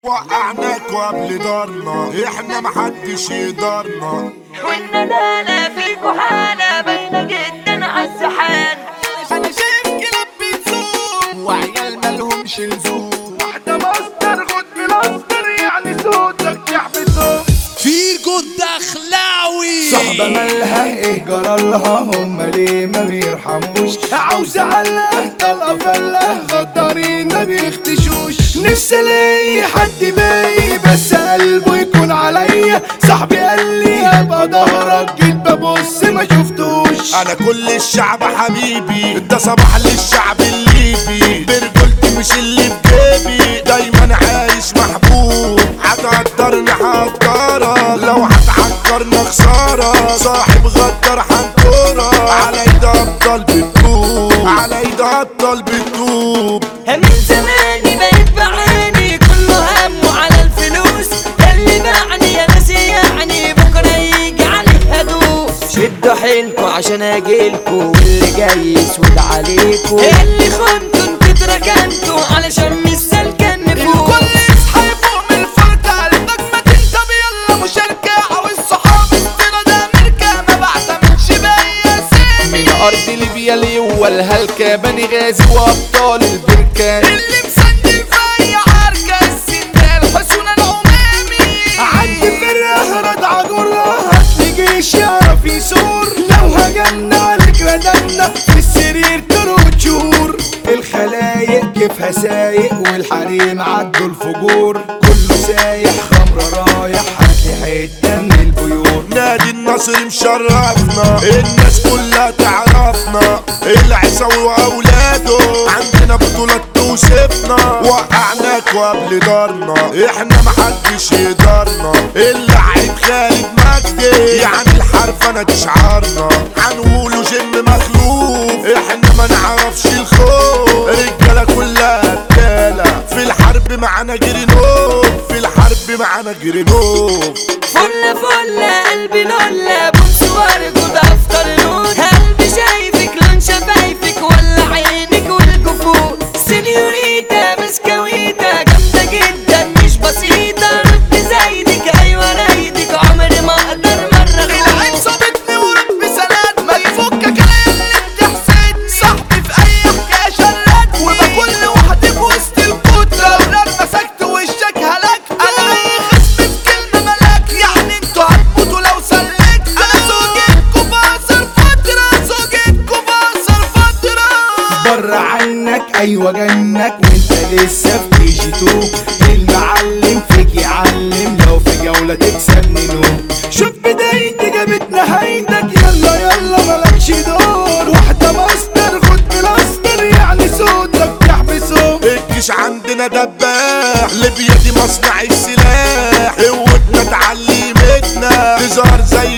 وقعناك قبل دارنا احنا محدش يقدرنا وإن لا لا فيكو حالة باينة جدا عالسحان انا شايف كلاب بتسوق وعيال مالهمش لزوم واحدة مصدر خد بلاستر يعني صوتك يحبسه فيجو الدخلاوي صحبة مالها ايه جرالها هم ليه ما بيرحموش عاوز علقه طلقة فله غدارين ما بيختشوش نفسي الاقي حد باقي بس قلبه يكون عليا صاحبي قال لي ابقى ظهرك جيت ببص ما شفتوش انا كل الشعب حبيبي ده صباح للشعب الليبي برجولتي مش اللي في جيبي دايما عايش محبوب هتقدرني هقدرك لو هتعكرنا خسارة صاحب غدر حنكورة على ايد ابطال بتدوب على ايد ابطال بتدوب من زماني بقيت بعاني كله همه على الفلوس اللي باعني يا ناس يعني بكرة يجي عليه هدوس شدوا حيلكوا عشان اجيلكوا واللي جاي يسود عليكوا اللي خنتوا انتوا اتركنتوا علشان مش سالكة النفوس الكل يصحى يفوق من الفرقة النجمة تنتب يلا مشاركة عاوز صحاب استنى ده امريكا ما بعتمدش باقي اسامي من ارض ليبيا ليوا الهلكة بني غازي وابطال البركة اللي مسجل في اي عركة السندال حسون العمامي عندي فرقة رضع جرة هاتلي جيش يعرف يسور لو هجمنا عليك ردمنا في السرير تروت شهور الخلايق كيفها سايق والحريم عدوا الفجور كله سايح خمرة رايح هاتلي حتة من البيور نادي النصر مشرفنا الناس كلها تعرفنا العيساوي واولاده عندنا بطولات توصفنا وقعناك قبل دارنا احنا محدش يقدرنا اللعيب خالد مجدي يعني الحرف انا تشعرنا هنقوله جيم مخلوف احنا ما نعرفش الخوف رجاله كلها رجاله في الحرب معانا جرينوف في الحرب معانا جرينوف فل فل قلبي لولا بوس ورد افطر نور قلبي شايفك لون شفايفك ولا عينك والجفون سينيوريتا مسكويتا جامدة جدا مش بسيطة رد زايدك ايوه رايدك عمري ما اقدر مرة العين أخون. صابتني ورب سلاد ما يفكك انا اللي بتحسد صاحبي في اي حكايه شلات وبكل لوحدي في وسط الكتره ولاد مسكت وشك هلاك انا اي خصم في كلمه ملاك يعني انتوا هتموتوا لو سلكت انا زوجتكوا بقصر فتره زوجتكوا بقصر فتره بره عنك ايوه جنك وانت لسه في كي جي تو المعلم فيك يعلم لو في جولة تكسب منه شوف بدايتي جابت نهايتك يلا يلا مالكش دور واحدة ماستر خد بلاستر يعني صوتك تحبسه الجيش عندنا دباح ليبيا دي مصنع السلاح قوتنا تعلمتنا تظهر زي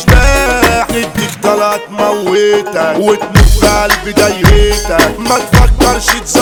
الاشباح نديك طلعت موتك وتموت في قلب دايرتك ما تفكرش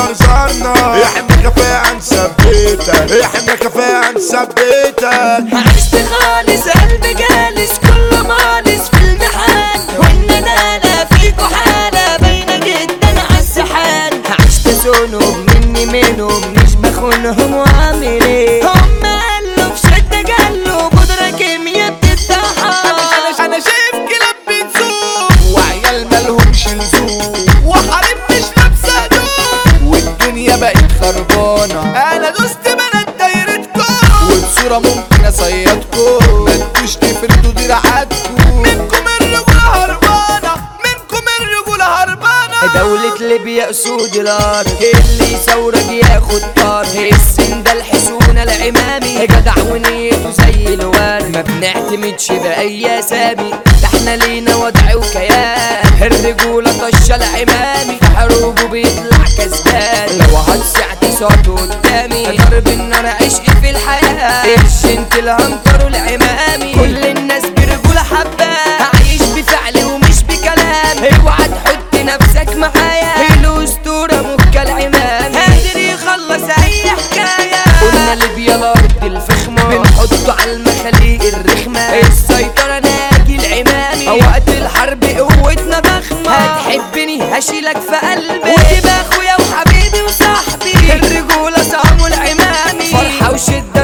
تزرزرنا احنا كفاءة نثبتك احنا كفاءة نثبتك عشت خالص قلبي جالس كله مالس في المحال وان انا لا فيكو حالة باينة جدا عالسحال عشت سونهم مني منهم مش بخونهم وعامل ايه هم قالوا في شدة قالوا بودرة كيميا بتتطحن انا انا شايف كلاب بتسوق وعيال مالهمش لزوم وحريم مش لابسه هدوم والدنيا بقت خربانه انا دوست بنات دايرتكم والصوره ممكن اصيدكم ما انتوش تفردوا دراعاتكم منكم الرجوله هربانه منكم الرجوله هربانه دولة ليبيا اسود الارض اللي يثورك ياخد طار السن ده الحسون العمامي جدع ونيته زي الورد ما بنعتمدش باي اسامي ده احنا لينا وضع وكيان الرجولة طشة العمامي في حروبه بيطلع كسبان لو هتسعتي صوت قدامي ضرب النار عشق في الحياة قرش انت الهنكر العمامي كل الناس برجولة حباه عايش بفعل ومش بكلام اوعى تحط نفسك معايا الاسطورة مكة العمام قادر يخلص اي حكاية قلنا ليبيا الارض الفخمة بنحطه على المخاليق الرخمة السيطرة ناجي العمامي وقت الحرب قوتنا ضخمة هتحبني هشيلك في قلبي وتبقى اخويا وحبيبي وصاحبي الرجولة صاموا العمامي فرحة وشدة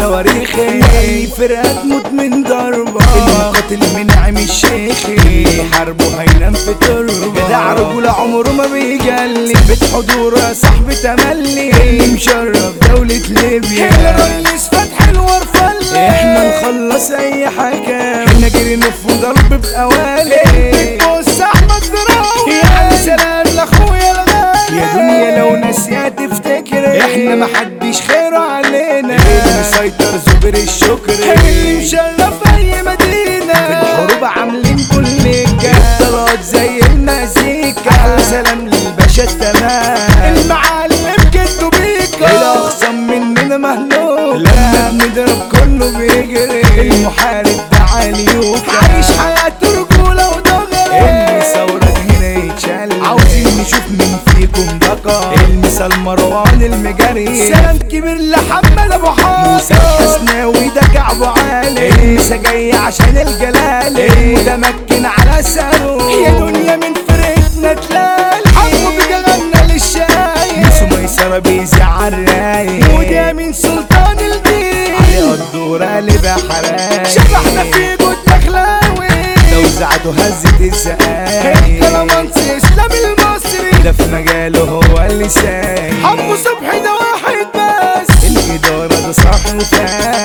صواريخي واي فرقة تموت من ضربة المقاتل منعم الشيخي حربه هينام في تربة جدع رجولة عمره ما بيجلي بيت حضوره صاحب تملي اللي مشرف دولة ليبيا الرئيس فتح الورفلة احنا نخلص اي حاجة احنا جري نف ضرب بقوالي بص احمد دراوي يعني سلام لاخويا الغالي يا دنيا لو ناسية تفتكر احنا محدش خيره علينا اللي مسيطر زبر الشكر اللي مشرف اي مدينة في الحروب عاملين كل الطلعات زي المزيكا احلى سلام للباشا التمام المعلم جدو بيكا الاخصم مننا مهلوك لما بنضرب كله بيجري المحارب ده عليوكا عايش حياته رجولة ودغري المثورة هنا يتشل عاوزين نشوف مين فيكم بقى المثال مروان المجري سلام كبير لحمد ابو حامد موسى الحسناوي ده كعبه عالي المسا جاي عشان الجلال المتمكن على سنه يا دنيا من فرقتنا تلال حبه بجغلنا للشاي نسو ميسرة بيزعل الرايق وده من سلطان الدين علي الدورة اللي بحراي شبحنا في جود دخلاوي لو زعته هزت الزقايق كلامانس اسلام المصري ده في مجاله هو اللي سايق حمو صبحي ده واحد بس الإدارة ده صاحب فاهم